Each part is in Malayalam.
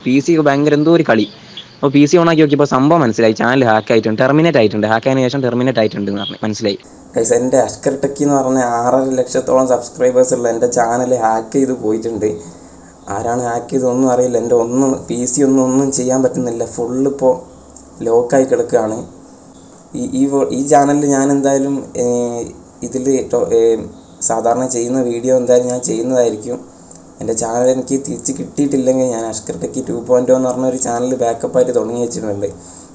പി സി ഭയങ്കര എന്തോ ഒരു കളി അപ്പോൾ പി സി ഓണാക്കി നോക്കിയപ്പോൾ സംഭവം മനസ്സിലായി ചാനൽ ഹാക്ക് ആയിട്ടുണ്ട് ടെർമിനേറ്റ് ആയിട്ടുണ്ട് ഹാക്ക് ആയതിനു ശേഷം ടെർമിനേറ്റ് ആയിട്ടുണ്ട് എന്ന് പറഞ്ഞു മനസ്സിലായി ഗൈസ് എൻ്റെ അഷ്കർ ടെക്കി എന്ന് പറഞ്ഞ ആറര ലക്ഷത്തോളം സബ്സ്ക്രൈബേഴ്സ് ഉള്ള എൻ്റെ ചാനൽ ഹാക്ക് ചെയ്ത് പോയിട്ടുണ്ട് ആരാണ് ഹാക്ക് ചെയ്തതൊന്നും അറിയില്ല എൻ്റെ ഒന്നും പി സി ഒന്നും ഒന്നും ചെയ്യാൻ പറ്റുന്നില്ല ഫുള്ള് ഇപ്പോൾ ലോക്കായി കിടക്കുകയാണ് ഈ ഈ വോ- ഈ ചാനലിൽ ഞാൻ എന്തായാലും ഇതിൽ സാധാരണ ചെയ്യുന്ന വീഡിയോ എന്തായാലും ഞാൻ ചെയ്യുന്നതായിരിക്കും എൻ്റെ ചാനൽ എനിക്ക് തിരിച്ച് കിട്ടിയിട്ടില്ലെങ്കിൽ ഞാൻ അഷ്കർ ടെക്കി ടു പോയിൻറ്റ് എന്ന് പറഞ്ഞ ഒരു ചാനൽ ബാക്കപ്പായിട്ട് തുടങ്ങി വെച്ചിട്ടുണ്ട്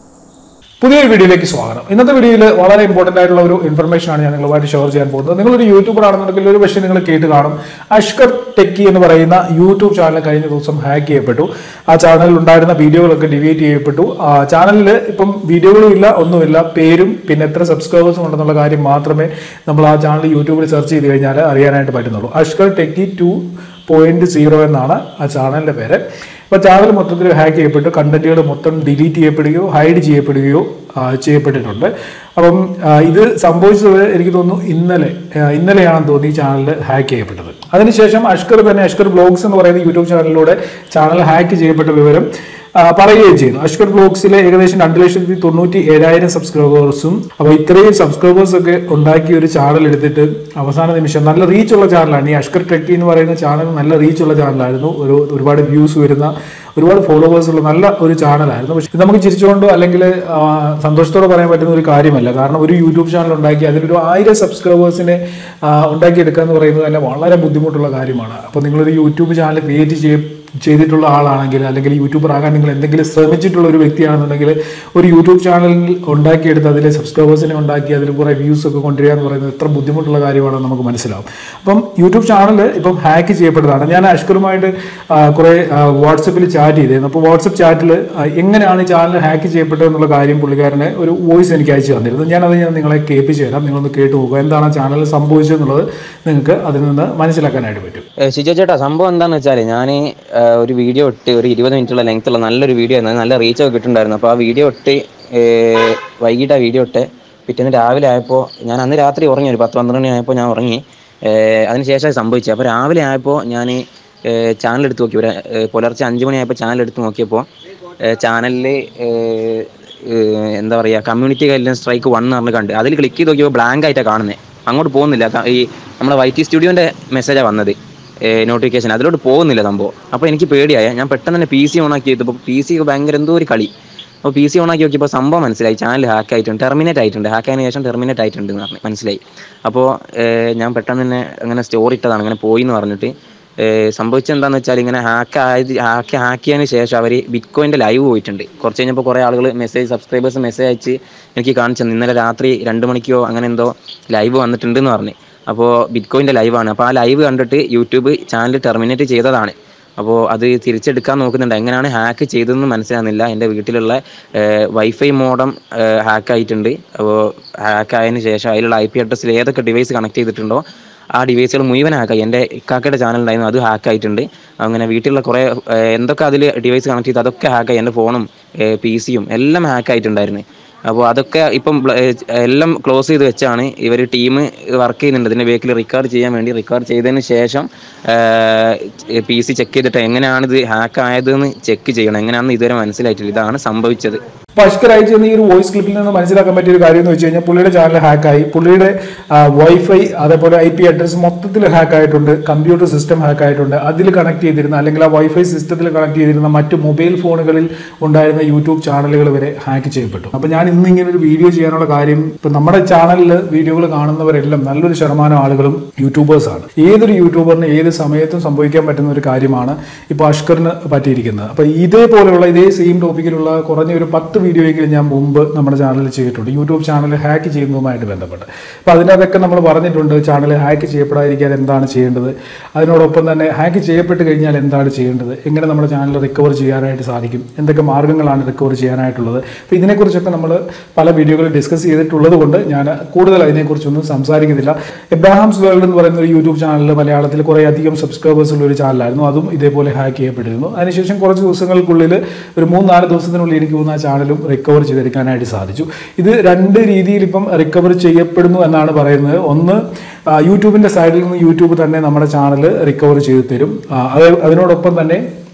പുതിയൊരു വീഡിയോയിലേക്ക് സ്വാഗതം ഇന്നത്തെ വീഡിയോയിൽ വളരെ ഇമ്പോർട്ടന്റ് ആയിട്ടുള്ള ഒരു ഇൻഫർമേഷൻ ആണ് ഞാൻ നിങ്ങളുമായിട്ട് ഷെയർ ചെയ്യാൻ പോകുന്നത് നിങ്ങളൊരു യൂട്യൂബർ ആണെന്നുണ്ടെങ്കിൽ ഒരു പക്ഷേ നിങ്ങൾ കേട്ട് കാണും അഷ്കർ ടെക്കി എന്ന് പറയുന്ന യൂട്യൂബ് ചാനൽ കഴിഞ്ഞ ദിവസം ഹാക്ക് ചെയ്യപ്പെട്ടു ആ ചാനലിൽ ഉണ്ടായിരുന്ന വീഡിയോകളൊക്കെ ഡിലീറ്റ് ചെയ്യപ്പെട്ടു ആ ചാനലിൽ ഇപ്പം വീഡിയോകളും ഇല്ല ഒന്നുമില്ല പേരും പിന്നെ എത്ര സബ്സ്ക്രൈബേഴ്സും ഉണ്ടെന്നുള്ള കാര്യം മാത്രമേ നമ്മൾ ആ ചാനൽ യൂട്യൂബിൽ സെർച്ച് ചെയ്ത് കഴിഞ്ഞാൽ അറിയാനായിട്ട് പറ്റുന്നുള്ളൂ Ashkar techie two point zero എന്നാണ് ആ ചാനലിന്റെ പേര് അപ്പോൾ ചാനൽ മൊത്തത്തിൽ ഹാക്ക് ചെയ്യപ്പെട്ടു കണ്ടന്റുകൾ മൊത്തം ഡിലീറ്റ് ചെയ്യപ്പെടുകയോ ഹൈഡ് ചെയ്യപ്പെടുകയോ ആ, ചെയ്യപ്പെട്ടിട്ടുണ്ട് അപ്പം ആ, ഇത് സംഭവിച്ചത് എനിക്ക് തോന്നുന്നു ഇന്നലെ ആ, ഇന്നലെയാണെന്ന് തോന്നി ഈ ചാനൽ ഹാക്ക് ചെയ്യപ്പെട്ടത് അതിനുശേഷം അഷ്കർ തന്നെ അഷ്കർ ബ്ലോഗ്സ് എന്ന് പറയുന്ന യൂട്യൂബ് ചാനലിലൂടെ ചാനൽ ഹാക്ക് ചെയ്യപ്പെട്ട വിവരം ആ, പറയുകയും ചെയ്തു അഷ്കർ ബ്ലോഗ്സിലെ ഏകദേശം രണ്ട് ലക്ഷത്തി തൊണ്ണൂറ്റി ഏഴായിരം സബ്സ്ക്രൈബേഴ്സും അപ്പോൾ ഇത്രയും സബ്സ്ക്രൈബേഴ്സ് ഒക്കെ ഉണ്ടാക്കിയ ഒരു ചാനൽ എടുത്തിട്ട് അവസാന നിമിഷം നല്ല റീച്ച് ഉള്ള ചാനലാണ് ഈ അഷ്കർ ടെക്കി എന്ന് പറയുന്ന ചാനൽ നല്ല റീച്ച് ഉള്ള ചാനലായിരുന്നു ഒരു ഒരുപാട് വ്യൂസ് വരുന്ന ഒരുപാട് ഫോളോവേഴ്സ് ഉള്ള നല്ല ഒരു ചാനലായിരുന്നു പക്ഷെ ഇത് നമുക്ക് ചിരിച്ചുകൊണ്ടോ അല്ലെങ്കിൽ ആ, സന്തോഷത്തോടെ പറയാൻ പറ്റുന്ന ഒരു കാര്യമല്ല കാരണം ഒരു യൂട്യൂബ് ചാനൽ ഉണ്ടാക്കി അതിലൊരു ആയിരം സബ്സ്ക്രൈബേഴ്സിനെ ഉണ്ടാക്കിയെടുക്കുക എന്ന് പറയുന്നത് തന്നെ വളരെ ബുദ്ധിമുട്ടുള്ള കാര്യമാണ് അപ്പോൾ നിങ്ങളൊരു യൂട്യൂബ് ചാനൽ ക്രിയേറ്റ് ചെയ്യ ചെയ്തിട്ടുള്ള ആളാണെങ്കിൽ അല്ലെങ്കിൽ യൂട്യൂബർ ആകാൻ നിങ്ങൾ എന്തെങ്കിലും ശ്രമിച്ചിട്ടുള്ള ഒരു വ്യക്തിയാണെന്നുണ്ടെങ്കിൽ ഒരു യൂട്യൂബ് ചാനൽ ഉണ്ടാക്കിയെടുത്ത് അതിൽ സബ്സ്ക്രൈബേഴ്സിനെ ഉണ്ടാക്കി അതിൽ കുറേ വ്യൂസ് ഒക്കെ കൊണ്ടുവരിക എന്ന് പറയുന്നത് എത്ര ബുദ്ധിമുട്ടുള്ള കാര്യമാണെന്ന് നമുക്ക് മനസ്സിലാവും അപ്പം യൂട്യൂബ് ചാനൽ ഇപ്പം ഹാക്ക് ചെയ്യപ്പെട്ടതാണ് ഞാൻ അഷ്കറുമായിട്ട് ആ, കുറേ വാട്സപ്പിൽ ചാറ്റ് ചെയ്തിരുന്നു അപ്പോൾ വാട്സപ്പ് ചാറ്റിൽ എങ്ങനെയാണ് ഈ ചാനൽ ഹാക്ക് ചെയ്യപ്പെട്ടത് എന്നുള്ള കാര്യം പുള്ളിക്കാരനെ ഒരു വോയിസ് എനിക്ക് അയച്ചു തന്നിരുന്നു ഞാനത് ഞാൻ നിങ്ങളെ കേൾപ്പിച്ചു തരാം നിങ്ങളൊന്ന് കേട്ട് നോക്കുക എന്താണ് ആ ചാനൽ സംഭവിച്ചതെന്നുള്ളത് നിങ്ങൾക്ക് അതിൽ നിന്ന് മനസ്സിലാക്കാനായിട്ട് പറ്റും ഏഹ് ഷിജോ ചേട്ടാ സംഭവം എന്താന്ന് വെച്ചാൽ ഞാൻ ഒരു വീഡിയോ ഇട്ട് ഒരു ഇരുപത് മിനിറ്റുള്ള ലെങ്ത് ഉള്ള നല്ലൊരു വീഡിയോ ആയിരുന്നു നല്ല റീച്ച് ഒക്കെ കിട്ടുന്നുണ്ടായിരുന്നു അപ്പോൾ ആ വീഡിയോ ഇട്ട് ഏഹ് വൈകിട്ട് ആ വീഡിയോ ഇട്ട് പിറ്റേന്ന് രാവിലെ ആയപ്പോൾ ഞാൻ അന്ന് രാത്രി ഉറങ്ങി ഒരു പത്ത് പന്ത്രണ്ട് മണി ആയപ്പോൾ ഞാൻ ഉറങ്ങി ഏഹ് അതിനുശേഷം സംഭവിച്ചത് അപ്പോൾ രാവിലെ ആയപ്പോൾ ഞാൻ ചാനൽ എടുത്ത് നോക്കി ഒരു ഏഹ് പുലർച്ചെ അഞ്ച് മണി ആയപ്പോൾ ചാനൽ എടുത്ത് നോക്കിയപ്പോൾ ചാനലിൽ എന്താ പറയുക കമ്മ്യൂണിറ്റി ഗൈഡ്ലൈൻ സ്ട്രൈക്ക് വൺ എന്ന് പറഞ്ഞ് കണ്ട് അതിൽ ക്ലിക്ക് ചെയ്ത് നോക്കിയപ്പോൾ ബ്ലാങ്ക് ആയിട്ടാണ് കാണുന്നത് അങ്ങോട്ട് പോകുന്നില്ല ക- ഈ നമ്മുടെ വൈ ടി സ്റ്റുഡിയോൻ്റെ മെസ്സേജാണ് വന്നത് നോട്ടിഫിക്കേഷൻ അതിലോട്ട് പോകുന്നില്ല സംഭവം അപ്പോൾ എനിക്ക് പേടിയായ ഞാൻ പെട്ടെന്ന് തന്നെ പി സി ഓൺ ആക്കി ചെയ്തപ്പോൾ പി സി ഭയങ്കര എന്തോ ഒരു കളി അപ്പോൾ പി സി ഓൺ ആക്കി നോക്കിയപ്പോൾ സംഭവം മനസ്സിലായി ചാനൽ ഹാക്ക് ആയിട്ടുണ്ട് ടെർമിനേറ്റ് ആയിട്ടുണ്ട് ഹാക്ക് ആയതിനു ശേഷം ടെർമിനേറ്റ് ആയിട്ടുണ്ട് എന്ന് പറഞ്ഞു മനസ്സിലായി അപ്പോൾ ഞാൻ പെട്ടെന്ന് തന്നെ അങ്ങനെ സ്റ്റോറി ഇട്ടതാണ് അങ്ങനെ പോയി എന്ന് പറഞ്ഞിട്ട് സംഭവിച്ചത് എന്താണെന്ന് വെച്ചാൽ ഇങ്ങനെ ഹാക്ക് ആയത് ഹാക്ക് ഹാക്ക് ചെയ്തതിന് ശേഷം അവർ ബിറ്റ് കോയിൻ്റെ ലൈവ് പോയിട്ടുണ്ട് കുറച്ച് കഴിഞ്ഞപ്പോൾ കുറേ ആളുകൾ മെസ്സേജ് സബ്സ്ക്രൈബേഴ്സ് മെസ്സേജ് അയച്ച് എനിക്ക് കാണിച്ചു തന്നു. ഇന്നലെ രാത്രി രണ്ട് മണിക്കോ അങ്ങനെ എന്തോ ലൈവ് വന്നിട്ടുണ്ട് എന്ന് പറഞ്ഞു അപ്പോൾ ബിറ്റ് കോയിൻ്റെ ലൈവാണ് അപ്പോൾ ആ ലൈവ് കണ്ടിട്ട് യൂട്യൂബ് ചാനൽ ടെർമിനേറ്റ് ചെയ്തതാണ് അപ്പോൾ അത് തിരിച്ചെടുക്കാൻ നോക്കുന്നുണ്ട് എങ്ങനെയാണ് ഹാക്ക് ചെയ്തതെന്ന് മനസ്സിലാകുന്നില്ല എൻ്റെ വീട്ടിലുള്ള വൈഫൈ മോഡം ഹാക്ക് ആയിട്ടുണ്ട് അപ്പോൾ ഹാക്ക് ആയതിനു ശേഷം അതിലുള്ള ഐ പി അഡ്രസ്സിൽ ഏതൊക്കെ ഡിവൈസ് കണക്ട് ചെയ്തിട്ടുണ്ടോ ആ ഡിവൈസുകൾ മുഴുവൻ ഹാക്കായി എൻ്റെ ഇക്കാക്കയുടെ ചാനൽ ഉണ്ടായിരുന്നു അത് ഹാക്ക് ആയിട്ടുണ്ട് അങ്ങനെ വീട്ടിലുള്ള കുറേ ഏഹ്, എന്തൊക്കെ അതിൽ ഡിവൈസ് കണക്ട് ചെയ്ത് അതൊക്കെ ഹാക്കായി എൻ്റെ ഫോണും പി സിയും എല്ലാം ഹാക്ക് ആയിട്ടുണ്ടായിരുന്നു അപ്പോൾ അതൊക്കെ ഇപ്പം ബ്ല- ഏഹ്, എല്ലാം ക്ലോസ് ചെയ്ത് വെച്ചാണ് ഇവർ ടീം വർക്ക് ചെയ്യുന്നുണ്ട് ഇതിൻ്റെ ബേക്കിൽ റിക്കവർ ചെയ്യാൻ വേണ്ടി റിക്കവർ ചെയ്തതിന് ശേഷം പി സി ചെക്ക് ചെയ്തിട്ട് എങ്ങനെയാണ് ഇത് ഹാക്ക് ആയതെന്ന് ചെക്ക് ചെയ്യണം എങ്ങനെയാണെന്ന് ഇതുവരെ മനസ്സിലായിട്ടില്ല ഇതാണ് സംഭവിച്ചത് അപ്പോൾ അഷ്കർ അയച്ചു തന്ന ഈ ഒരു വോയിസ് ക്ലിപ്പിൽ നിന്ന് മനസ്സിലാക്കാൻ പറ്റിയ ഒരു കാര്യം എന്ന് വെച്ച് കഴിഞ്ഞാൽ പുള്ളിയുടെ ചാനൽ ഹാക്കായി പുള്ളിയുടെ വൈഫൈ അതേപോലെ ഐ പി അഡ്രസ് മൊത്തത്തിൽ ഹാക്ക് ആയിട്ടുണ്ട് കമ്പ്യൂട്ടർ സിസ്റ്റം ഹാക്ക് ആയിട്ടുണ്ട് അതിൽ കണക്ട് ചെയ്തിരുന്ന അല്ലെങ്കിൽ ആ വൈഫൈ സിസ്റ്റത്തിൽ കണക്ട് ചെയ്തിരുന്ന മറ്റ് മൊബൈൽ ഫോണുകളിൽ ഉണ്ടായിരുന്ന യൂട്യൂബ് ചാനലുകൾ വരെ ഹാക്ക് ചെയ്യപ്പെട്ടു അപ്പോൾ ഞാൻ ഇന്ന് ഇങ്ങനെ ഒരു വീഡിയോ ചെയ്യാനുള്ള കാര്യം ഇപ്പം നമ്മുടെ ചാനലിൽ വീഡിയോകൾ കാണുന്നവരെല്ലാം നല്ലൊരു ശതമാനം ആളുകളും യൂട്യൂബേഴ്സാണ് ഏതൊരു യൂട്യൂബറിന് ഏത് സമയത്തും സംഭവിക്കാൻ പറ്റുന്ന ഒരു കാര്യമാണ് ഇപ്പോൾ അഷ്കറിന് പറ്റിയിരിക്കുന്നത് അപ്പോൾ ഇതേപോലെയുള്ള ഇതേ സെയിം ടോപ്പിക്കിലുള്ള കുറഞ്ഞ ഒരു പത്ത് വീഡിയോയെങ്കിലും ഞാൻ മുമ്പ് നമ്മുടെ ചാനലിൽ ചെയ്തിട്ടുണ്ട് യൂട്യൂബ് ചാനൽ ഹാക്ക് ചെയ്യുന്നതുമായിട്ട് ബന്ധപ്പെട്ട് അപ്പോൾ അതിനകത്തൊക്കെ നമ്മൾ പറഞ്ഞിട്ടുണ്ട് ചാനൽ ഹാക്ക് ചെയ്യപ്പെടാതിരിക്കാൻ എന്താണ് ചെയ്യേണ്ടത് അതിനോടൊപ്പം തന്നെ ഹാക്ക് ചെയ്യപ്പെട്ട് കഴിഞ്ഞാൽ എന്താണ് ചെയ്യേണ്ടത് എങ്ങനെ നമ്മുടെ ചാനൽ റിക്കവർ ചെയ്യാനായിട്ട് സാധിക്കും എന്തൊക്കെ മാർഗ്ഗങ്ങളാണ് റിക്കവർ ചെയ്യാനായിട്ടുള്ളത് അപ്പോൾ ഇതിനെക്കുറിച്ചൊക്കെ നമ്മൾ പല വീഡിയോകളിൽ ഡിസ്കസ് ചെയ്തിട്ടുള്ളത് കൊണ്ട് ഞാൻ കൂടുതൽ അതിനെക്കുറിച്ചൊന്നും സംസാരിക്കുന്നില്ല എബ്രാഹാംസ് വേൾഡ് എന്ന് പറയുന്ന ഒരു യൂട്യൂബ് ചാനൽ മലയാളത്തിൽ കുറേ അധികം സബ്സ്ക്രൈബേഴ്സ് ഉള്ള ഒരു ചാനലായിരുന്നു അതും ഇതേപോലെ ഹാക്ക് ചെയ്യപ്പെട്ടിരുന്നു അതിനുശേഷം കുറച്ച് ദിവസങ്ങൾക്കുള്ളിൽ ഒരു മൂന്നാല് ദിവസത്തിനുള്ളിൽ എനിക്ക് തോന്നുന്നു ആ ചാനലും റിക്കവർ ചെയ്തെടുക്കാനായിട്ട് സാധിച്ചു ഇത് രണ്ട് രീതിയിൽ ഇപ്പം റിക്കവർ ചെയ്യപ്പെടുന്നു എന്നാണ് പറയുന്നത് ഒന്ന് ആ, യൂട്യൂബിൻ്റെ സൈഡിൽ നിന്ന് യൂട്യൂബ് തന്നെ നമ്മുടെ ചാനൽ റിക്കവർ ചെയ്തു തരും ആ, അത് അതിനോടൊപ്പം തന്നെ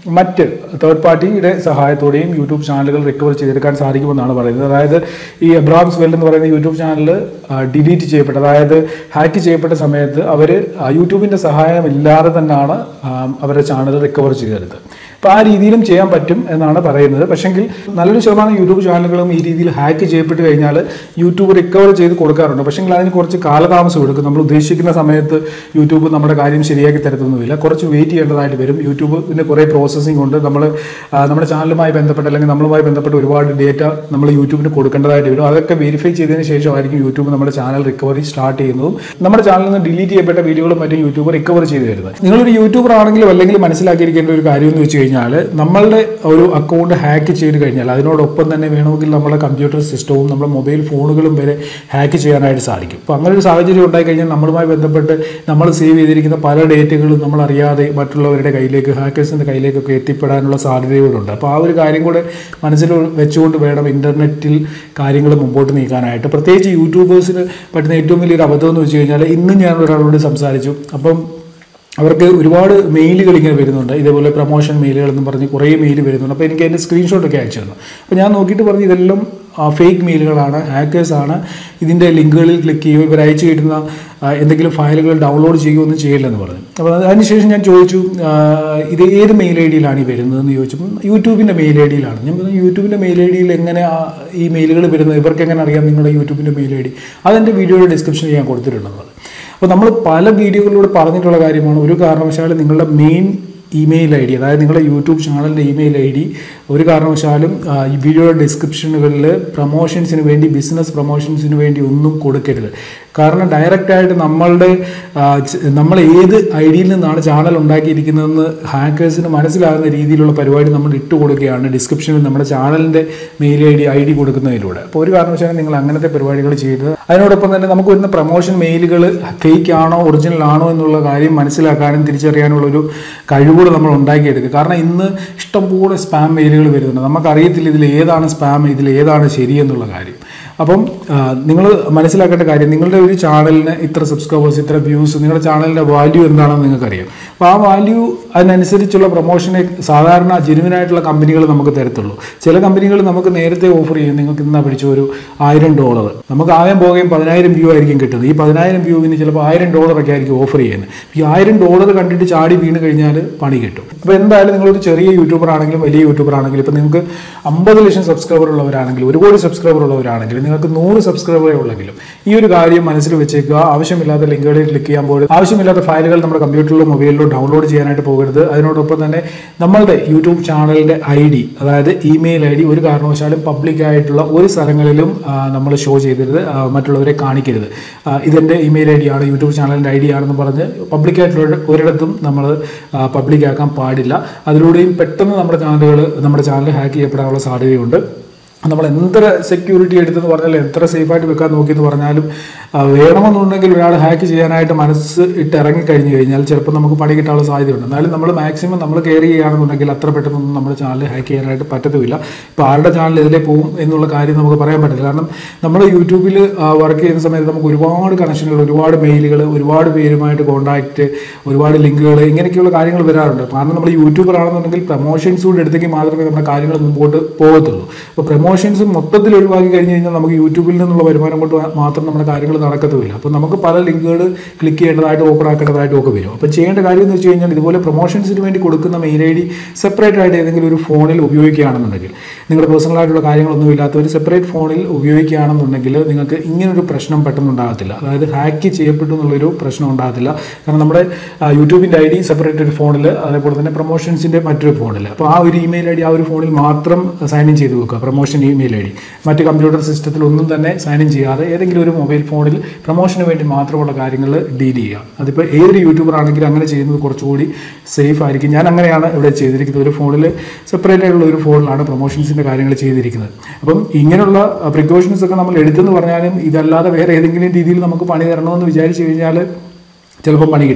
മറ്റ് തേർഡ് പാർട്ടിയുടെ സഹായത്തോടെയും യൂട്യൂബ് ചാനലുകൾ റിക്കവർ ചെയ്തെടുക്കാൻ സാധിക്കുമെന്നാണ് പറയുന്നത് അതായത് ഈ എബ്രാംസ് വെൽ എന്ന് പറയുന്ന യൂട്യൂബ് ചാനൽ ഡിലീറ്റ് ചെയ്യപ്പെട്ട അതായത് ഹാക്ക് ചെയ്യപ്പെട്ട സമയത്ത് അവർ യൂട്യൂബിൻ്റെ സഹായം ഇല്ലാതെ തന്നെയാണ് ആ, അവരുടെ ചാനൽ റിക്കവർ ചെയ്തെടുത്തത് അപ്പോൾ ആ രീതിയിലും ചെയ്യാൻ പറ്റും എന്നാണ് പറയുന്നത് പക്ഷെങ്കിൽ നല്ലൊരു ശതമാനം യൂട്യൂബ് ചാനലുകളും ഈ രീതിയിൽ ഹാക്ക് ചെയ്യപ്പെട്ട് കഴിഞ്ഞാൽ യൂട്യൂബ് റിക്കവർ ചെയ്ത് കൊടുക്കാറുണ്ട് പക്ഷെങ്കിൽ അതിന് കുറച്ച് കാലതാമസം എടുക്കും നമ്മൾ ഉദ്ദേശിക്കുന്ന സമയത്ത് യൂട്യൂബ് നമ്മുടെ കാര്യം ശരിയാക്കി തരത്തൊന്നുമില്ല കുറച്ച് വെയിറ്റ് ചെയ്യേണ്ടതായിട്ട് വരും യൂട്യൂബിന് കുറേ പ്രോസസ്സിംഗ് ഉണ്ട് നമ്മൾ ആ, നമ്മുടെ ചാനലുമായി ബന്ധപ്പെട്ട് അല്ലെങ്കിൽ നമ്മളുമായി ബന്ധപ്പെട്ട് ഒരുപാട് ഡേറ്റ നമ്മൾ യൂട്യൂബിന് കൊടുക്കേണ്ടതായിട്ട് വരും അതൊക്കെ വെരിഫൈ ചെയ്തതിന് ശേഷമായിരിക്കും യൂട്യൂബ് നമ്മുടെ ചാനൽ റിക്കവറി സ്റ്റാർട്ട് ചെയ്യുന്നതും നമ്മുടെ ചാനലിൽ നിന്ന് ഡിലീറ്റ് ചെയ്യപ്പെട്ട വീഡിയോകളും മറ്റും യൂട്യൂബ് റിക്കവർ ചെയ്ത് തരുന്നത് നിങ്ങളൊരു യൂട്യൂബർ ആണെങ്കിലും അല്ലെങ്കിൽ മനസ്സിലാക്കിയിരിക്കേണ്ട ഒരു കാര്യം എന്ന് വെച്ച് കഴിഞ്ഞാൽ നമ്മളുടെ ഒരു അക്കൗണ്ട് ഹാക്ക് ചെയ്ത് കഴിഞ്ഞാൽ അതിനോടൊപ്പം തന്നെ വേണമെങ്കിൽ നമ്മുടെ കമ്പ്യൂട്ടർ സിസ്റ്റവും നമ്മുടെ മൊബൈൽ ഫോണുകളും വരെ ഹാക്ക് ചെയ്യാനായിട്ട് സാധിക്കും അപ്പോൾ അങ്ങനെ ഒരു സാഹചര്യം ഉണ്ടായി കഴിഞ്ഞാൽ നമ്മളുമായി ബന്ധപ്പെട്ട് നമ്മൾ സേവ് ചെയ്തിരിക്കുന്ന പല ഡേറ്റകളും നമ്മൾ അറിയാതെ മറ്റുള്ളവരുടെ കയ്യിലേക്ക് ഹാക്കേഴ്സിൻ്റെ കയ്യിലേക്കൊക്കെ എത്തിപ്പെടാനുള്ള സാധ്യതകളുണ്ട് അപ്പോൾ ആ ഒരു കാര്യം കൂടെ മനസ്സിൽ വെച്ചുകൊണ്ട് വേണം ഇൻ്റർനെറ്റിൽ കാര്യങ്ങൾ മുമ്പോട്ട് നീക്കാനായിട്ട് പ്രത്യേകിച്ച് യൂട്യൂബേഴ്സിന് പറ്റുന്ന ഏറ്റവും വലിയൊരു അബദ്ധം എന്ന് വെച്ച് കഴിഞ്ഞാൽ ഇന്നും ഞാൻ ഒരാളോട് സംസാരിച്ചു അപ്പം അവർക്ക് ഒരുപാട് മെയിലുകൾ ഇങ്ങനെ വരുന്നുണ്ട് ഇതേപോലെ പ്രൊമോഷൻ മെയിലുകൾ എന്ന് പറഞ്ഞ് കുറേ മെയിൽ വരുന്നുണ്ട് അപ്പോൾ എനിക്ക് അതിൻ്റെ സ്ക്രീൻഷോട്ടൊക്കെ അയച്ചു തന്നു അപ്പോൾ ഞാൻ നോക്കിയിട്ട് പറഞ്ഞു ഇതെല്ലാം ഫേക്ക് മെയിലുകളാണ് ഹാക്കേഴ്സാണ് ഇതിൻ്റെ ലിങ്കുകളിൽ ക്ലിക്ക് ചെയ്യുകയോ ഇവർ അയച്ചു കിട്ടുന്ന ആ, എന്തെങ്കിലും ഫയലുകൾ ഡൗൺലോഡ് ചെയ്യുകയോ ഒന്നും ചെയ്യില്ലെന്ന് പറഞ്ഞു അപ്പോൾ അത് അതിനുശേഷം ഞാൻ ചോദിച്ചു ആ, ഇത് ഏത് മെയിൽ ഐ ഡിയിലാണ് ഈ വരുന്നതെന്ന് ചോദിച്ചപ്പോൾ യൂട്യൂബിൻ്റെ മെയിൽ ഐ ഡിയിലാണ് ഞാൻ പറഞ്ഞു യൂട്യൂബിൻ്റെ മെയിൽ ഐ ഡിയിൽ എങ്ങനെ ആ ഈ മെയിലുകൾ വരുന്നത് ഇവർക്ക് എങ്ങനെ അറിയാം നിങ്ങളുടെ യൂട്യൂബിൻ്റെ മെയിൽ ഐ ഡി അതെൻ്റെ വീഡിയോയുടെ ഡിസ്ക്രിപ്ഷനിൽ ഞാൻ കൊടുത്തിട്ടുണ്ടെന്ന് പറഞ്ഞു അപ്പോൾ നമ്മൾ പല വീഡിയോകളിലൂടെ പറഞ്ഞിട്ടുള്ള കാര്യമാണ് ഒരു കാരണവശാലും നിങ്ങളുടെ മെയിൻ ഇമെയിൽ ഐ ഡി അതായത് നിങ്ങളുടെ യൂട്യൂബ് ചാനലിൻ്റെ ഇമെയിൽ ഐ ഡി ഒരു കാരണവശാലും ആ, ഈ വീഡിയോയുടെ ഡിസ്ക്രിപ്ഷനുകളിൽ പ്രൊമോഷൻസിന് വേണ്ടി ബിസിനസ് പ്രൊമോഷൻസിന് വേണ്ടി ഒന്നും കൊടുക്കരുത് കാരണം ഡയറക്റ്റ് ആയിട്ട് നമ്മളുടെ ആ, ച- നമ്മൾ ഏത് ഐ ഡിയിൽ നിന്നാണ് ചാനൽ ഉണ്ടാക്കിയിരിക്കുന്നതെന്ന് ഹാക്കേഴ്സിന് മനസ്സിലാകുന്ന രീതിയിലുള്ള പരിപാടി നമ്മൾ ഇട്ട് കൊടുക്കുകയാണ് ഡിസ്ക്രിപ്ഷനിൽ നമ്മുടെ ചാനലിൻ്റെ mail I D I D കൊടുക്കുന്നതിലൂടെ അപ്പോൾ ഒരു കാരണവശാലും നിങ്ങൾ അങ്ങനത്തെ പരിപാടികൾ ചെയ്തത് അതിനോടൊപ്പം തന്നെ നമുക്ക് വരുന്ന പ്രൊമോഷൻ മെയിലുകൾ ഫേക്ക് ആണോ ഒറിജിനൽ ആണോ എന്നുള്ള കാര്യം മനസ്സിലാക്കാനും തിരിച്ചറിയാനുള്ള ഒരു കഴിവുകൾ നമ്മൾ ഉണ്ടാക്കിയെടുക്കുക കാരണം ഇന്ന് ഇഷ്ടംപോലെ സ്പാം മെയിലുകൾ വരുന്നുണ്ട് നമുക്കറിയത്തില്ല ഇതിൽ ഏതാണ് സ്പാം ഇതിൽ ഏതാണ് ശരി എന്നുള്ള കാര്യം അപ്പം നിങ്ങൾ മനസ്സിലാക്കേണ്ട കാര്യം നിങ്ങളുടെ ഒരു ചാനലിന് ഇത്ര സബ്സ്ക്രൈബേഴ്സ് ഇത്ര വ്യൂസ് നിങ്ങളുടെ ചാനലിൻ്റെ വാല്യൂ എന്താണെന്ന് നിങ്ങൾക്കറിയാം അപ്പോൾ ആ വാല്യൂ അതിനനുസരിച്ചുള്ള പ്രൊമോഷനെ സാധാരണ ജെനുവിനായിട്ടുള്ള കമ്പനികൾ നമുക്ക് തരത്തുള്ളൂ ചില കമ്പനികൾ നമുക്ക് നേരത്തെ ഓഫർ ചെയ്യും നിങ്ങൾക്ക് ഇന്നാ പിടിച്ച ഒരു ആയിരം ഡോളർ നമുക്ക് ആദ്യം പോകുകയും പതിനായിരം വ്യൂ ആയിരിക്കും കിട്ടുന്നത് ഈ പതിനായിരം വ്യൂവിന് ചിലപ്പോൾ ആയിരം ഡോളറൊക്കെ ആയിരിക്കും ഓഫർ ചെയ്യുന്നത് ഈ ആയിരം ഡോളർ കണ്ടിട്ട് ചാടി വീണ് കഴിഞ്ഞാൽ പണി കിട്ടും അപ്പോൾ എന്തായാലും നിങ്ങളൊരു ചെറിയ യൂട്യൂബർ ആണെങ്കിലും വലിയ യൂട്യൂബർ ആണെങ്കിലും ഇപ്പോൾ നിങ്ങൾക്ക് അമ്പത് ലക്ഷം സബ്സ്ക്രൈബർ ഉള്ളവരാണെങ്കിലും ഒരു കോടി സബ്സ്ക്രൈബർ ഉള്ളവരാണെങ്കിലും നിങ്ങൾക്ക് നൂറ് സബ്സ്ക്രൈബറേ ഉള്ളെങ്കിലും ഈ ഒരു കാര്യം മനസ്സിൽ വെച്ചേക്കുക ആവശ്യമില്ലാത്ത ലിങ്കുകളിൽ ക്ലിക്ക് ചെയ്യാൻ പോകരുത് ആവശ്യമില്ലാത്ത ഫയലുകൾ നമ്മുടെ കമ്പ്യൂട്ടറിലോ മൊബൈലിലോ ഡൗൺലോഡ് ചെയ്യാനായിട്ട് പോകരുത് അതിനോടൊപ്പം തന്നെ നമ്മളുടെ യൂട്യൂബ് ചാനലിൻ്റെ ഐ ഡി അതായത് ഇമെയിൽ ഐ ഡി ഒരു കാരണവശാലും പബ്ലിക് ആയിട്ടുള്ള ഒരു സ്ഥലങ്ങളിലും നമ്മൾ ഷോ ചെയ്തരുത് ആ, മറ്റുള്ളവരെ കാണിക്കരുത് ആ, ഇതെൻ്റെ ഇമെയിൽ ഐ ഡി ആണ് യൂട്യൂബ് ചാനലിൻ്റെ ഐ ഡി ആണെന്ന് പറഞ്ഞ് പബ്ലിക് ആയിട്ടുള്ള ഒരിടത്തും നമ്മൾ പബ്ലിക് ആക്കാൻ പാടില്ല അതിലൂടെയും പെട്ടെന്ന് നമ്മുടെ ചാനലുകൾ നമ്മുടെ ചാനൽ ഹാക്ക് ചെയ്യപ്പെടാനുള്ള സാധ്യതയുണ്ട് നമ്മൾ എത്ര സെക്യൂരിറ്റി എടുത്തെന്ന് പറഞ്ഞാലും എത്ര സേഫായിട്ട് വെക്കാൻ നോക്കിയെന്ന് പറഞ്ഞാലും ആ, വേണമെന്നുണ്ടെങ്കിൽ ഒരാൾ ഹാക്ക് ചെയ്യാനായിട്ട് മനസ്സ് ഇട്ട് ഇറങ്ങി കഴിഞ്ഞു കഴിഞ്ഞാൽ ചിലപ്പോൾ നമുക്ക് പണി കിട്ടാനുള്ള സാധ്യതയുണ്ട് എന്നാലും നമ്മൾ മാക്സിമം നമ്മൾ കെയർ ചെയ്യുകയാണെന്നുണ്ടെങ്കിൽ അത്ര പെട്ടെന്നൊന്നും നമ്മുടെ ചാനൽ ഹാക്ക് ചെയ്യാനായിട്ട് പറ്റത്തുമില്ല ഇപ്പോൾ ആരുടെ ചാനൽ ഇതിലേ പോകും എന്നുള്ള കാര്യം നമുക്ക് പറയാൻ പറ്റില്ല കാരണം നമ്മൾ യൂട്യൂബിൽ വർക്ക് ചെയ്യുന്ന സമയത്ത് നമുക്ക് ഒരുപാട് കണക്ഷനുകൾ ഒരുപാട് മെയിലുകൾ ഒരുപാട് പേരുമായിട്ട് കോൺടാക്റ്റ് ഒരുപാട് ലിങ്കുകൾ ഇങ്ങനെയൊക്കെയുള്ള കാര്യങ്ങൾ വരാറുണ്ട് കാരണം നമ്മൾ യൂട്യൂബർ ആണെന്നുണ്ടെങ്കിൽ പ്രൊമോഷൻസ് കൂടെ എടുത്തെങ്കിൽ മാത്രമേ നമ്മുടെ കാര്യങ്ങൾ മുമ്പോട്ട് പോകത്തുള്ളൂ അപ്പോൾ പ്രൊമോഷൻസ് മൊത്തത്തിൽ ഒഴിവാക്കി കഴിഞ്ഞ് കഴിഞ്ഞാൽ നമുക്ക് യൂട്യൂബിൽ നിന്നുള്ള വരുമാനം കൊണ്ട് മാത്രം നമ്മുടെ കാര്യങ്ങൾ നടക്കത്തുമില്ല അപ്പോൾ നമുക്ക് പല ലിങ്കുകൾ ക്ലിക്ക് ചെയ്യേണ്ടതായിട്ട് ഓപ്പൺ ആക്കേണ്ടതായിട്ടും ഒക്കെ വരും അപ്പോൾ ചെയ്യേണ്ട കാര്യം എന്ന് വെച്ച് കഴിഞ്ഞാൽ ഇതുപോലെ പ്രൊമോഷൻസിന് വേണ്ടി കൊടുക്കുന്ന മെയിൽ ഐ ഡി സെപ്പറേറ്റ് ആയിട്ട് ഏതെങ്കിലും ഒരു ഫോണിൽ ഉപയോഗിക്കുകയാണെന്നുണ്ടെങ്കിൽ നിങ്ങളുടെ പേഴ്സണൽ ആയിട്ടുള്ള കാര്യങ്ങളൊന്നും ഇല്ലാത്ത ഒരു സെപ്പറേറ്റ് ഫോണിൽ ഉപയോഗിക്കുകയാണെന്നുണ്ടെങ്കിൽ നിങ്ങൾക്ക് ഇങ്ങനൊരു പ്രശ്നം പെട്ടെന്ന് ഉണ്ടാകത്തില്ല അതായത് ഹാക്ക് ചെയ്യപ്പെട്ടു എന്നുള്ളൊരു പ്രശ്നം ഉണ്ടാകത്തില്ല കാരണം നമ്മുടെ ആ, യൂട്യൂബിൻ്റെ ഐ ഡി സെപ്പറേറ്റ് ഒരു ഫോണിൽ അതേപോലെ തന്നെ പ്രൊമോഷൻസിൻ്റെ മറ്റൊരു ഫോണിൽ അപ്പോൾ ആ ഒരു ഇമെയിൽ ഐ ഡി ആ ഒരു ഫോണിൽ മാത്രം സൈൻ ഇൻ ചെയ്ത് വെക്കുക പ്രൊമോഷൻ ഇമെയിൽ ഐ ഡി മറ്റ് കമ്പ്യൂട്ടർ സിസ്റ്റത്തിൽ ഒന്നും തന്നെ സൈൻ ഇൻ ചെയ്യാതെ ഏതെങ്കിലും ഒരു മൊബൈൽ ഫോണിൽ പ്രൊമോഷന് വേണ്ടി മാത്രമുള്ള കാര്യങ്ങൾ ഡീൽ ചെയ്യുക അതിപ്പോൾ ഏതൊരു യൂട്യൂബർ ആണെങ്കിലും അങ്ങനെ ചെയ്യുന്നത് കുറച്ചുകൂടി സേഫ് ആയിരിക്കും ഞാൻ അങ്ങനെയാണ് ഇവിടെ ചെയ്തിരിക്കുന്നത് ഒരു ഫോണിൽ സെപ്പറേറ്റ് ആയിട്ടുള്ള ഒരു ഫോണിലാണ് പ്രൊമോഷൻസിൻ്റെ കാര്യങ്ങൾ ചെയ്തിരിക്കുന്നത് അപ്പം ഇങ്ങനെയുള്ള പ്രിക്കോഷൻസ് ഒക്കെ നമ്മൾ എടുത്തെന്ന് പറഞ്ഞാലും ഇതല്ലാതെ വേറെ ഏതെങ്കിലും രീതിയിൽ നമുക്ക് പണി തരണമെന്ന് വിചാരിച്ചു കഴിഞ്ഞാൽ ചിലപ്പോൾ പണി കിട്ടാം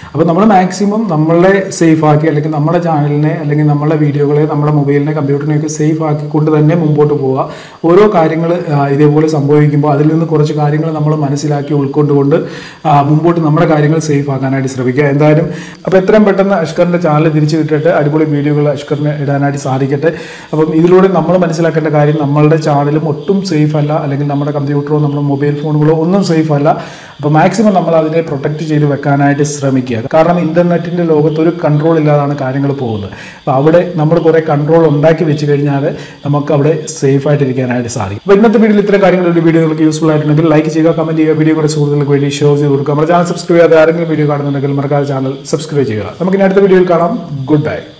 അപ്പോൾ നമ്മൾ മാക്സിമം നമ്മളെ സേഫ് ആക്കി അല്ലെങ്കിൽ നമ്മുടെ ചാനലിനെ അല്ലെങ്കിൽ നമ്മുടെ വീഡിയോകളെ നമ്മുടെ മൊബൈലിനെ കമ്പ്യൂട്ടറിനെയൊക്കെ സേഫ് ആക്കിക്കൊണ്ട് തന്നെ മുമ്പോട്ട് പോവുക ഓരോ കാര്യങ്ങൾ ഇതേപോലെ സംഭവിക്കുമ്പോൾ അതിൽ നിന്ന് കുറച്ച് കാര്യങ്ങൾ നമ്മൾ മനസ്സിലാക്കി ഉൾക്കൊണ്ടുകൊണ്ട് ആ, മുമ്പോട്ട് നമ്മുടെ കാര്യങ്ങൾ സേഫ് ആക്കാനായിട്ട് ശ്രമിക്കുക എന്തായാലും അപ്പോൾ എത്രയും പെട്ടെന്ന് അഷ്കറിൻ്റെ ചാനൽ തിരിച്ചു കിട്ടിയിട്ട് അടിപൊളി വീഡിയോകൾ അഷ്കറിന് ഇടാനായിട്ട് സാധിക്കട്ടെ അപ്പം ഇതിലൂടെ നമ്മൾ മനസ്സിലാക്കേണ്ട കാര്യം നമ്മളുടെ ചാനലും ഒട്ടും സേഫ് അല്ല അല്ലെങ്കിൽ നമ്മുടെ കമ്പ്യൂട്ടറോ നമ്മുടെ മൊബൈൽ ഫോണുകളോ ഒന്നും സേഫ് അല്ല അപ്പോൾ മാക്സിമം നമ്മൾ അതിനെ പ്രൊട്ടക്ട് ചെയ്ത് വെക്കാനായിട്ട് ശ്രമിക്കുക കാരണം ഇന്റർനെറ്റിന്റെ ലോകത്ത് ഒരു കൺട്രോൾ ഇല്ലാതാണ് കാര്യങ്ങൾ പോകുന്നത് അപ്പോൾ അവിടെ നമ്മൾ കുറെ കൺട്രോൾ ഉണ്ടാക്കി വെച്ച് കഴിഞ്ഞാൽ നമുക്ക് അവിടെ സേഫ് ആയിട്ടിരിക്കാനായിട്ട് സാധിക്കും അപ്പോൾ ഇന്നത്തെ വീഡിയോയിൽ ഇത്തരം കാര്യങ്ങൾ ഒരു വീഡിയോ നിങ്ങൾക്ക് യൂസ്ഫുൾ ആയിട്ടുണ്ടെങ്കിൽ ലൈക്ക് ചെയ്യുക കമന്റ് ചെയ്യുക വീഡിയോ കൂടെ സുഹൃത്തുക്കൾക്ക് വേണ്ടി ഷെയർ ചെയ്ത് കൊടുക്കുക നമ്മുടെ ചാനൽ സബ്സ്ക്രൈബ് ചെയ്യാതെ ആരെങ്കിലും വീഡിയോ കാണുന്നുണ്ടെങ്കിൽ മറക്കാതെ ചാനൽ സബ്സ്ക്രൈബ് ചെയ്യുക നമുക്ക് ഇനി അടുത്ത വീഡിയോയിൽ കാണാം ഗുഡ് ബൈ